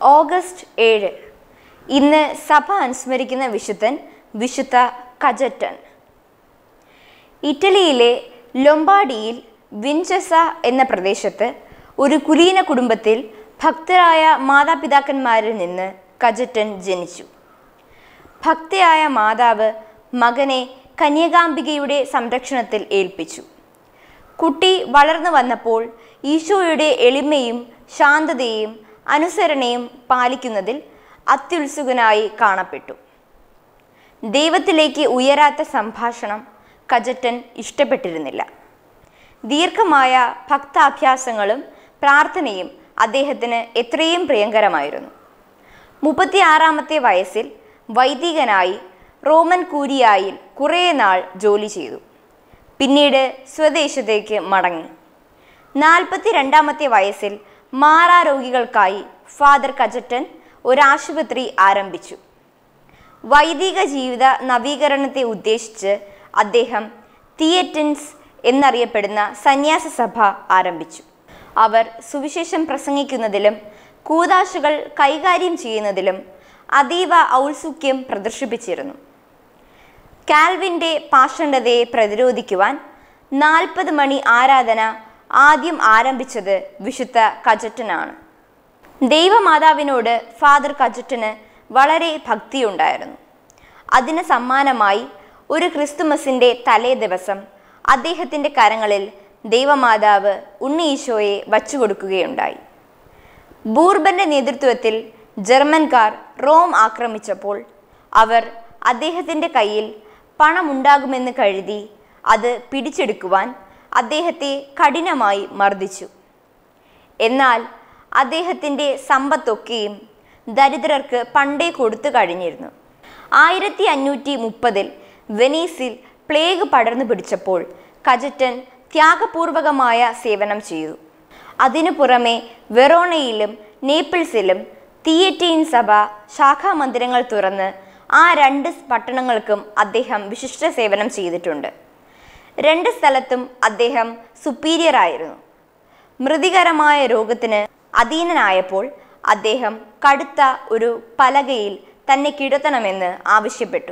August ഏഴ് ഇന്ന് സഭ അനുസ്മരിക്കുന്ന വിശുദ്ധൻ വിശുദ്ധ കജറ്റൻ ഇറ്റലിയിലെ ലൊംബാഡിയിൽ വിൻചെസ എന്ന പ്രദേശത്ത് ഒരു കുലീന കുടുംബത്തിൽ ഭക്തരായ മാതാപിതാക്കന്മാരിൽ നിന്ന് കജറ്റൻ ജനിച്ചു ഭക്തയായ മാതാവ് മകനെ കന്യകാംബികയുടെ സംരക്ഷണത്തിൽ ഏൽപ്പിച്ചു കുട്ടി വളർന്നു വന്നപ്പോൾ ഈശോയുടെ എളിമയും ശാന്തതയും അനുസരണയും പാലിക്കുന്നതിൽ അത്യുത്സുകനായി കാണപ്പെട്ടു ദൈവത്തിലേക്ക് ഉയരാത്ത സംഭാഷണം കജറ്റൻ ഇഷ്ടപ്പെട്ടിരുന്നില്ല ദീർഘമായ ഭക്താഭ്യാസങ്ങളും പ്രാർത്ഥനയും അദ്ദേഹത്തിന് എത്രയും പ്രിയങ്കരമായിരുന്നു മുപ്പത്തിയാറാമത്തെ വയസ്സിൽ വൈദികനായി റോമൻ കൂരിയായിൽ കുറേ നാൾ ജോലി ചെയ്തു പിന്നീട് സ്വദേശത്തേക്ക് മടങ്ങി നാൽപ്പത്തി രണ്ടാമത്തെ വയസ്സിൽ മാറാരോഗികൾക്കായി ഫാദർ കജറ്റൻ ഒരാശുപത്രി ആരംഭിച്ചു വൈദിക ജീവിത നവീകരണത്തെ ഉദ്ദേശിച്ച് അദ്ദേഹം തിയറ്റൻസ് എന്നറിയപ്പെടുന്ന സന്യാസ സഭ ആരംഭിച്ചു അവർ സുവിശേഷം പ്രസംഗിക്കുന്നതിലും കൂതാശകൾ കൈകാര്യം ചെയ്യുന്നതിലും അതീവ ഔത്സുക്യം പ്രദർശിപ്പിച്ചിരുന്നു കാൽവിൻ്റെ പാഷണ്ഡതയെ പ്രതിരോധിക്കുവാൻ നാൽപ്പത് മണി ആരാധന ആദ്യം ആരംഭിച്ചത് വിശുദ്ധ കജറ്റനാണ് ദൈവമാതാവിനോട് ഫാദർ കജറ്റന് വളരെ ഭക്തിയുണ്ടായിരുന്നു അതിന് സമ്മാനമായി ഒരു ക്രിസ്തുമസിൻ്റെ തലേ ദിവസം അദ്ദേഹത്തിൻ്റെ കരങ്ങളിൽ ദൈവമാതാവ് ഉണ്ണീശോയെ വച്ചുകൊടുക്കുകയുണ്ടായി ബൂർബന്റെ നേതൃത്വത്തിൽ ജർമ്മൻകാർ റോം ആക്രമിച്ചപ്പോൾ അവർ അദ്ദേഹത്തിൻ്റെ കയ്യിൽ പണമുണ്ടാകുമെന്ന് കരുതി അത് പിടിച്ചെടുക്കുവാൻ അദ്ദേഹത്തെ കഠിനമായി മർദ്ദിച്ചു എന്നാൽ അദ്ദേഹത്തിൻ്റെ സമ്പത്തൊക്കെയും ദരിദ്രർക്ക് പണ്ടേ കൊടുത്തു കഴിഞ്ഞിരുന്നു ആയിരത്തി അഞ്ഞൂറ്റി മുപ്പതിൽ വെനീസിൽ പ്ലേഗ് പടർന്നു പിടിച്ചപ്പോൾ കജറ്റൻ ത്യാഗപൂർവകമായ സേവനം ചെയ്തു അതിനു പുറമെ വെറോണയിലും നേപ്പിൾസിലും തിയേറ്റീൻ സഭ ശാഖാമന്ദിരങ്ങൾ തുറന്ന് ആ രണ്ട് പട്ടണങ്ങൾക്കും അദ്ദേഹം വിശിഷ്ട സേവനം ചെയ്തിട്ടുണ്ട് രണ്ട് സ്ഥലത്തും അദ്ദേഹം സുപ്പീരിയർ ആയിരുന്നു മൃതികരമായ രോഗത്തിന് അധീനനായപ്പോൾ അദ്ദേഹം കടുത്ത ഒരു പലകയിൽ തന്നെ കിടത്തണമെന്ന് ആവശ്യപ്പെട്ടു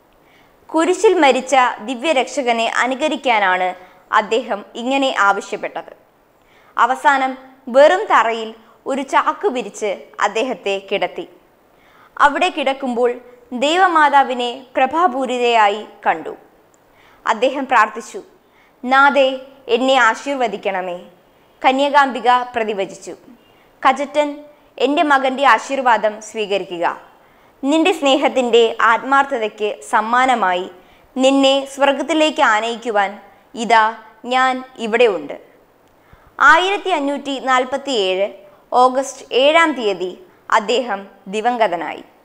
കുരിശിൽ മരിച്ച ദിവ്യരക്ഷകനെ അനുകരിക്കാനാണ് അദ്ദേഹം ഇങ്ങനെ ആവശ്യപ്പെട്ടത് അവസാനം വെറും തറയിൽ ഒരു ചാക്ക് വിരിച്ച് അദ്ദേഹത്തെ കിടത്തി അവിടെ കിടക്കുമ്പോൾ ദൈവമാതാവിനെ പ്രഭാപൂരിതയായി കണ്ടു അദ്ദേഹം പ്രാർത്ഥിച്ചു നാദേ എന്നെ ആശീർവദിക്കണമേ കന്യകാംബിക പ്രതിവചിച്ചു കജറ്റൻ എൻ്റെ മകൻ്റെ ആശീർവാദം സ്വീകരിക്കുക നിന്റെ സ്നേഹത്തിൻ്റെ ആത്മാർത്ഥതയ്ക്ക് സമ്മാനമായി നിന്നെ സ്വർഗത്തിലേക്ക് ആനയിക്കുവാൻ ഇതാ ഞാൻ ഇവിടെ ഉണ്ട് ആയിരത്തി അഞ്ഞൂറ്റി നാൽപ്പത്തി ഏഴ് ഓഗസ്റ്റ് ഏഴാം തീയതി അദ്ദേഹം ദിവംഗതനായി